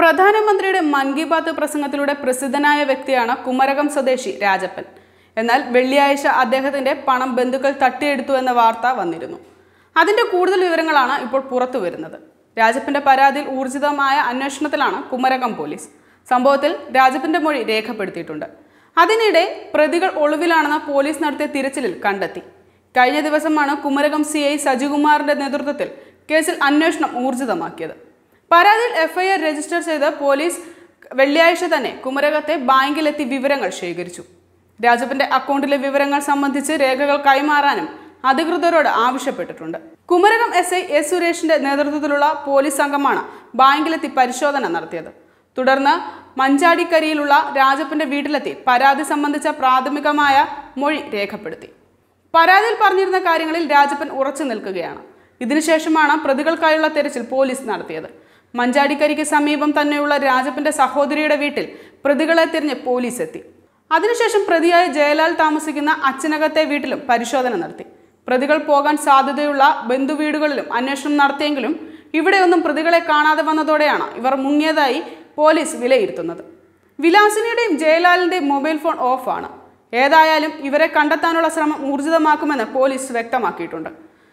പ്രധാനമന്ത്രിയുടെ മൻ കി ബാത്ത് പ്രസംഗത്തിലൂടെ പ്രസിദ്ധനായ വ്യക്തിയാണ് കുമരകം സ്വദേശി രാജപ്പൻ എന്നാൽ വെള്ളിയാഴ്ച അദ്ദേഹത്തിന്റെ പണം ബന്ധുക്കൾ തട്ടിയെടുത്തു എന്ന വാർത്ത വന്നിരുന്നു അതിന്റെ കൂടുതൽ വിവരങ്ങളാണ് ഇപ്പോൾ പുറത്തു വരുന്നത് രാജപ്പന്റെ പരാതിയിൽ ഊർജിതമായ അന്വേഷണത്തിലാണ് കുമരകം പോലീസ് സംഭവത്തിൽ രാജപ്പന്റെ മൊഴി രേഖപ്പെടുത്തിയിട്ടുണ്ട് അതിനിടെ പ്രതികൾ ഒളിവിലാണെന്ന് പോലീസ് നടത്തിയ തിരച്ചിലിൽ കണ്ടെത്തി കഴിഞ്ഞ ദിവസമാണ് കുമരകം സി ഐ സജികുമാറിന്റെ നേതൃത്വത്തിൽ കേസിൽ അന്വേഷണം ഊർജിതമാക്കിയത് പരാതിയിൽ എഫ്ഐആർ രജിസ്റ്റർ ചെയ്ത് പോലീസ് വെള്ളിയാഴ്ച തന്നെ കുമരകത്തെ ബാങ്കിലെത്തി വിവരങ്ങൾ ശേഖരിച്ചു രാജപ്പന്റെ അക്കൗണ്ടിലെ വിവരങ്ങൾ സംബന്ധിച്ച് രേഖകൾ കൈമാറാനും അധികൃതരോട് ആവശ്യപ്പെട്ടിട്ടുണ്ട് കുമരകം എസ് ഐ എസ് സുരേഷിന്റെ നേതൃത്വത്തിലുള്ള പോലീസ് സംഘമാണ് ബാങ്കിലെത്തി പരിശോധന നടത്തിയത് തുടർന്ന് മഞ്ചാടിക്കരിയിലുള്ള രാജപ്പന്റെ വീട്ടിലെത്തി പരാതി സംബന്ധിച്ച പ്രാഥമികമായ മൊഴി രേഖപ്പെടുത്തി പരാതിയിൽ പറഞ്ഞിരുന്ന കാര്യങ്ങളിൽ രാജപ്പൻ ഉറച്ചു നിൽക്കുകയാണ് ഇതിനുശേഷമാണ് പ്രതികൾക്കായുള്ള തെരച്ചിൽ പോലീസ് നടത്തിയത് മഞ്ചാടിക്കരിക്ക് സമീപം തന്നെയുള്ള രാജപ്പന്റെ സഹോദരിയുടെ വീട്ടിൽ പ്രതികളെ തിരിഞ്ഞ് പോലീസ് എത്തി അതിനുശേഷം പ്രതിയായ ജയലാൽ താമസിക്കുന്ന അച്ഛനകത്തെ വീട്ടിലും പരിശോധന നടത്തി പ്രതികൾ പോകാൻ സാധ്യതയുള്ള ബന്ധുവീടുകളിലും അന്വേഷണം നടത്തിയെങ്കിലും ഇവിടെയൊന്നും പ്രതികളെ കാണാതെ വന്നതോടെയാണ് ഇവർ മുങ്ങിയതായി പോലീസ് വിലയിരുത്തുന്നത് വിലാസിനിയുടെയും ജയലാലിന്റെയും മൊബൈൽ ഫോൺ ഓഫാണ് ഏതായാലും ഇവരെ കണ്ടെത്താനുള്ള ശ്രമം ഊർജിതമാക്കുമെന്ന് പോലീസ് വ്യക്തമാക്കിയിട്ടുണ്ട്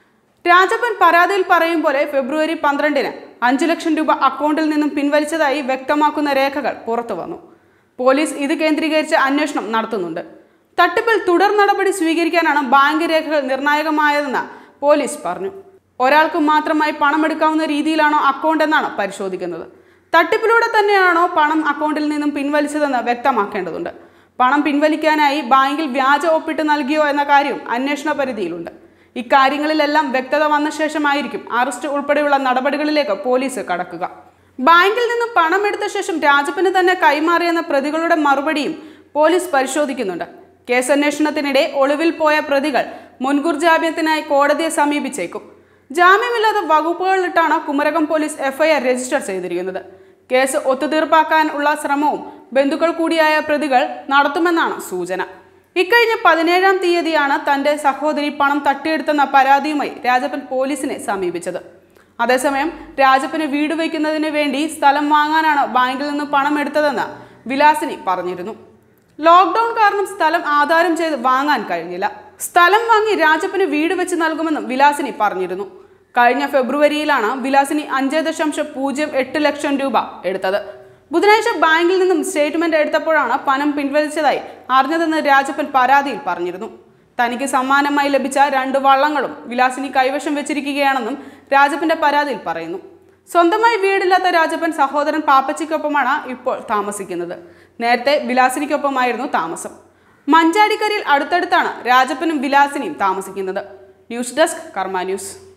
രാജപ്പൻ പരാതിയിൽ പറയും പോലെ ഫെബ്രുവരി പന്ത്രണ്ടിന് അഞ്ചു ലക്ഷം രൂപ അക്കൗണ്ടിൽ നിന്നും പിൻവലിച്ചതായി വ്യക്തമാക്കുന്ന രേഖകൾ പുറത്തു വന്നു പോലീസ് ഇത് കേന്ദ്രീകരിച്ച് അന്വേഷണം നടത്തുന്നുണ്ട് തട്ടിപ്പിൽ തുടർ നടപടി സ്വീകരിക്കാനാണ് ബാങ്ക് രേഖകൾ നിർണായകമായതെന്ന് പോലീസ് പറഞ്ഞു ഒരാൾക്ക് മാത്രമായി പണമെടുക്കാവുന്ന രീതിയിലാണോ അക്കൗണ്ട് എന്നാണ് പരിശോധിക്കുന്നത് തട്ടിപ്പിലൂടെ തന്നെയാണോ പണം അക്കൗണ്ടിൽ നിന്നും പിൻവലിച്ചതെന്ന് വ്യക്തമാക്കേണ്ടതുണ്ട് പണം പിൻവലിക്കാനായി ബാങ്കിൽ വ്യാജ ഒപ്പിട്ട് നൽകിയോ എന്ന കാര്യം അന്വേഷണ പരിധിയിലുണ്ട് ഇക്കാര്യങ്ങളിലെല്ലാം വ്യക്തത വന്ന ശേഷമായിരിക്കും അറസ്റ്റ് ഉൾപ്പെടെയുള്ള നടപടികളിലേക്ക് പോലീസ് കടക്കുക ബാങ്കിൽ നിന്നും പണം എടുത്ത ശേഷം രാജപ്പന് തന്നെ കൈമാറിയെന്ന പ്രതികളുടെ മറുപടിയും പോലീസ് പരിശോധിക്കുന്നുണ്ട് കേസന്വേഷണത്തിനിടെ ഒളിവിൽ പോയ പ്രതികൾ മുൻകൂർ ജാമ്യത്തിനായി കോടതിയെ സമീപിച്ചേക്കും ജാമ്യമില്ലാത്ത വകുപ്പുകളിട്ടാണ് കുമരകം പോലീസ് എഫ്ഐആർ രജിസ്റ്റർ ചെയ്തിരിക്കുന്നത് കേസ് ഒത്തുതീർപ്പാക്കാനുള്ള ശ്രമവും ബന്ധുക്കൾ കൂടിയായ പ്രതികൾ നടത്തുമെന്നാണ് സൂചന ഇക്കഴിഞ്ഞ പതിനേഴാം തീയതിയാണ് തന്റെ സഹോദരി പണം തട്ടിയെടുത്തെന്ന പരാതിയുമായി രാജപ്പൻ പോലീസിനെ സമീപിച്ചത് അതേസമയം രാജപ്പന് വീട് വയ്ക്കുന്നതിന് വേണ്ടി സ്ഥലം വാങ്ങാനാണ് ബാങ്കിൽ നിന്ന് പണം എടുത്തതെന്ന് വിലാസിനി പറഞ്ഞിരുന്നു ലോക്ക്ഡൌൺ കാരണം സ്ഥലം ആധാരം ചെയ്ത് വാങ്ങാൻ കഴിഞ്ഞില്ല സ്ഥലം വാങ്ങി രാജപ്പന് വീട് വെച്ച് നൽകുമെന്നും വിലാസിനി പറഞ്ഞിരുന്നു കഴിഞ്ഞ ഫെബ്രുവരിയിലാണ് വിലാസിനി അഞ്ച് ദശാംശം പൂജ്യം എട്ട് ലക്ഷം രൂപ എടുത്തത് ബുധനാഴ്ച ബാങ്കിൽ നിന്നും സ്റ്റേറ്റ്മെന്റ് എടുത്തപ്പോഴാണ് പണം പിൻവലിച്ചതായി അറിഞ്ഞതെന്ന് രാജപ്പൻ പരാതിയിൽ പറഞ്ഞിരുന്നു തനിക്ക് സമ്മാനമായി ലഭിച്ച രണ്ട് വള്ളങ്ങളും വിലാസിനി കൈവശം വെച്ചിരിക്കുകയാണെന്നും രാജപ്പന്റെ പരാതിയിൽ പറയുന്നു സ്വന്തമായി വീടില്ലാത്ത രാജപ്പൻ സഹോദരൻ പാപ്പച്ചിക്കൊപ്പമാണ് ഇപ്പോൾ താമസിക്കുന്നത് നേരത്തെ വിലാസിനിക്കൊപ്പമായിരുന്നു താമസം മഞ്ചാടിക്കരിയിൽ അടുത്തടുത്താണ് രാജപ്പനും വിലാസിനിയും താമസിക്കുന്നത് ന്യൂസ് ഡെസ്ക് കർമ്മ ന്യൂസ്